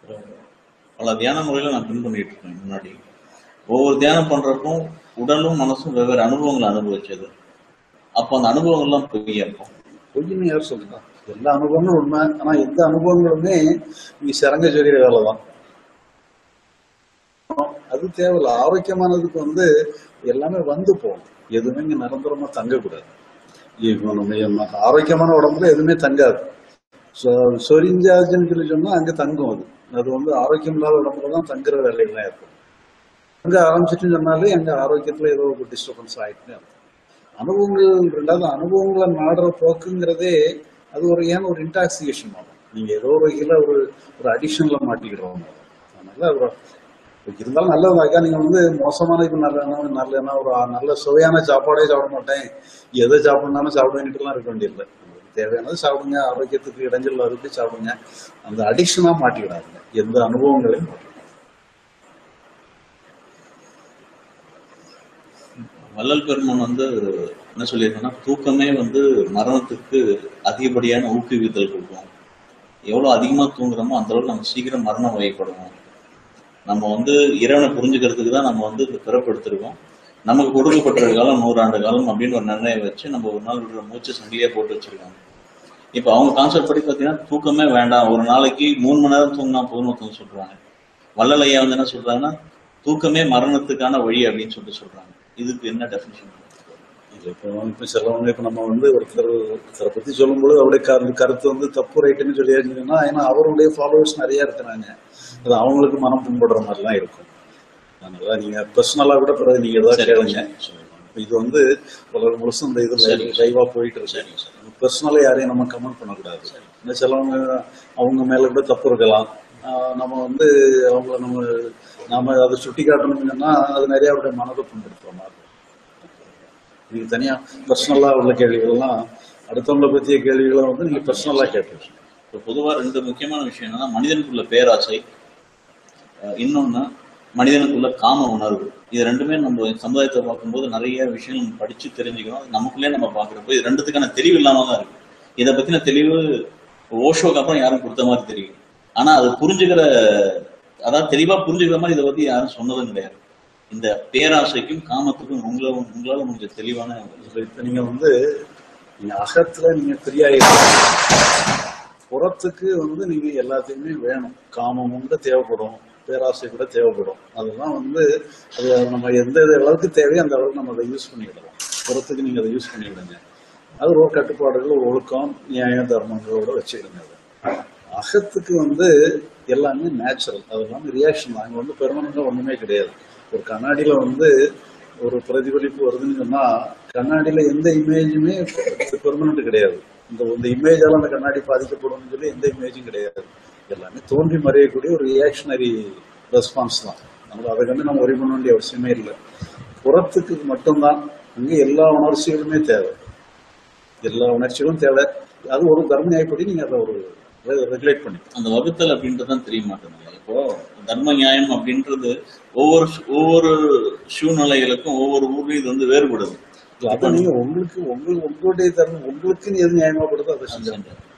பல தியான முறையில நான் பின் பண்ணிட்டு இருக்கேன் முன்னாடி ஒவ்வொரு தியானம் பண்றப்பவும் உடலும் மனசும் வெவ்வேறு அனுபவங்களை அனுபவிச்சது அப்போ அந்த அனுபவங்கள்லாம் பொய்யா இருக்கும் பொய்ன்னு யார் சொல்லுங்க எல்லா அனுபவங்களும் உண்மை ஆனா எந்த அனுபவங்களுமே நீங்க சிறங்க சொல்லிற வேலை தான் அது தேவையில்ல ஆரோக்கியமானதுக்கு வந்து எல்லாமே வந்து போகும் எதுவுமே இங்க நிரந்தரமா தங்கக்கூடாது இப்போ நம்ம நம்ம ஆரோக்கியமான உடம்புல எதுவுமே தங்காது சொ- சொரிஞ்சாச்சுன்னு சொல்லி சொன்னா அங்க தங்கும் அது அது வந்து ஆரோக்கியம் இல்லாத உடம்புல தான் தங்குற வேலையெல்லாம் இருக்கும் அங்க ஆரம்பிச்சிட்டு சொன்னாலே அங்க ஆரோக்கியத்துல ஏதோ ஒரு டிஸ்டர்பன்ஸ் ஆயிட்டுன்னு அர்த்தம். அனுபவங்கள் ரெண்டாவது அனுபவங்களை நாடுற போக்குங்கிறதே அது ஒரு ஏன் ஒரு இன்டாக்சிகேஷன் ஆகும் நீங்க ஏதோ ஒரு வகையில ஒரு ஒரு அடிஷன்ல மாட்டிக்கிறோம் அதனால ஒரு இருந்தாலும் நல்லதாக்கா நீங்க வந்து மோசமான இப்ப நல்ல நல்ல என்ன ஒரு நல்ல சுவையான சாப்பாடே சாப்பிட மாட்டேன் எதை சாப்பிடணும்னாலும் சாப்பிடுவேன்ட்டுலாம் இருக்க வேண்டியதில்லை உங்களுக்கு தேவையானது சாப்பிடுங்க ஆரோக்கியத்துக்கு இடைஞ்சல் இல்லாதபடி சாப்பிடுங்க அந்த அடிஷனா மாட்டிக்கிடாதுங்க எந்த அனுபவங்களையும் மாட்டிக்கிடாது. வள்ளல் பெருமான் வந்து என்ன சொல்லியிருக்கேன்னா தூக்கமே வந்து மரணத்துக்கு அதிகப்படியான ஊக்குவித்தல் கொடுக்கும் எவ்வளவு அதிகமா தூங்குறோமோ அந்த அளவுக்கு நம்ம சீக்கிரம் மரணம் வகைப்படுவோம் நம்ம வந்து இறைவனை புரிஞ்சுக்கிறதுக்கு தான் நம்ம வந்து இந்த பிறப்பு எடுத்திருக்கோம் நமக்கு கொடுக்கப்பட்ட காலம் நூறாண்டு காலம் அப்படின்னு ஒரு நிர்ணயம் வச்சு நம்ம ஒரு நாள் விடுற மூச்சு சங்கிலியா போட்டு வச்சிருக்காங்க இப்போ அவங்க கான்செப்ட் படி பார்த்தீங்கன்னா தூக்கமே வேண்டாம் ஒரு நாளைக்கு மூணு மணி நேரம் தூங்கினா போதும் ஒருத்தவங்க சொல்றாங்க வள்ளல் ஐயா வந்து என்ன சொல்றாங்கன்னா தூக்கமே மரணத்துக்கான வழி அப்படின்னு சொல்லிட்டு சொல்றாங்க இதுக்கு என்ன டெஃபினிஷன் இல்ல இப்போ இப்போ சிலவங்க இப்போ நம்ம வந்து ஒருத்தர் ஒருத்தரை பத்தி சொல்லும்போது அவருடைய கரு கருத்து வந்து தப்பு ரைட்டுன்னு சொல்லியாச்சுன்னா ஏன்னா அவருடைய ஃபாலோவர்ஸ் நிறைய இருக்கிறாங்க அது அவங்களுக்கு மனம் புண்படுற மாதிரிலாம் இருக்கும் அதனால நீங்க பர்சனலா கூட பிறகு நீங்க ஏதாவது கேளுங்க இப்ப இது வந்து உலகம் முழுசும் இந்த இதுல சரி. லைவா போயிட்டு இருக்கு சரிங்க சார் பர்சனலா யாரையும் நம்ம கமெண்ட் பண்ணக்கூடாது இந்த சிலவங்க அவங்க மேல கூட தப்பு இருக்கலாம் ஆஹ் நம்ம வந்து அவங்கள நம்ம நாம அதை சுட்டி காட்டணும்னு சொன்னா அது நிறைய அவருடைய மனதை புண்படுத்துற மாதிரி இருக்கும். நீங்க தனியா பர்சனலா உள்ள கேள்விகள் எல்லாம் அடுத்தவங்களை பத்திய கேள்விகளை வந்து நீங்க பர்சனலா கேட்பீங்க இப்போ பொதுவா ரெண்டு முக்கியமான விஷயம் என்னன்னா மனிதனுக்குள்ள பேராசை அஹ் இன்னொன்னு மனிதனுக்குள்ள காம உணர்வு இது ரெண்டுமே நம்ம சமுதாயத்தை பார்க்கும்போது நிறைய விஷயங்கள் நம்ம படிச்சு தெரிஞ்சுக்கிறோம் அது நமக்குள்ளே நம்ம பார்க்குறப்போ இது ரெண்டுத்துக்கான தெளிவு இல்லாம தான் இருக்கு இதை பத்தின தெளிவு ஓஷோக்கு அப்புறம் யாரும் கொடுத்த மாதிரி தெரியும் ஆனா அது புரிஞ்சுக்கிற அதாவது தெளிவா புரிஞ்சுக்கிற மாதிரி இதை பத்தி யாரும் சொன்னதும் கிடையாது இந்த பேராசைக்கும் காமத்துக்கும் உங்களை உங்களால முடிஞ்ச தெளிவான இப்ப இப்ப நீங்க வந்து நீங்க அகத்துல நீங்க ஃப்ரீயா புறத்துக்கு வந்து நீங்க எல்லாத்தையுமே வேணும் காமம் கூட தேவைப்படும் பேராசை கூட தேவைப்படும் அதெல்லாம் வந்து அது நம்ம எந்த எந்த அளவுக்கு தேவையோ அந்த அளவுக்கு நம்ம அதை யூஸ் பண்ணிக்கிடலாம் புறத்துக்கு நீங்க அதை யூஸ் பண்ணிக்கிடுங்க அது ஒரு கட்டுப்பாடுகள் ஒரு ஒழுக்கம் நியாய தர்மங்களோட வச்சுக்கிடுங்க அதை அகத்துக்கு வந்து எல்லாமே நேச்சுரல் அது எல்லாமே ரியாக்ஷன் தான் அங்க வந்து பெர்மனண்டா ஒண்ணுமே கிடையாது ஒரு கண்ணாடியில வந்து ஒரு பிரதிபலிப்பு வருதுன்னு சொன்னா கண்ணாடியில எந்த இமேஜுமே பெர்மனன்ட் கிடையாது இந்த இந்த இமேஜால அந்த கண்ணாடி பாதிக்கப்படும்னு சொல்லி எந்த இமேஜும் கிடையாது எல்லாமே தோன்றி மறையக்கூடிய ஒரு ரியாக்ஷனரி ரெஸ்பான்ஸ் தான் நம்ம அதை கண்டு நம்ம ஒரி பண்ண வேண்டிய அவசியமே இல்லை புறத்துக்கு மட்டும்தான் அங்க எல்லா உணர்ச்சிகளுமே தேவை எல்லா உணர்ச்சிகளும் தேவை அது ஒரு தர்ம நியாயப்படி நீங்க அதை ஒரு ரெகுலேட் பண்ணி அந்த வகுத்தல் அப்படின்றது தான் தெரிய மாட்டேங்குது இப்போ தர்ம நியாயம் அப்படின்றது ஒவ்வொரு ஒவ்வொரு சூழ்நிலைகளுக்கும் ஒவ்வொரு ஊர்லயும் இது வந்து வேறுபடுது அப்ப நீங்க உங்களுக்கு உங்களுக்கு உங்களுடைய தர்மம் உங்களுக்குன்னு எது நியாயமா படுதோ அதை செஞ்சாங்க செஞ்சேன்.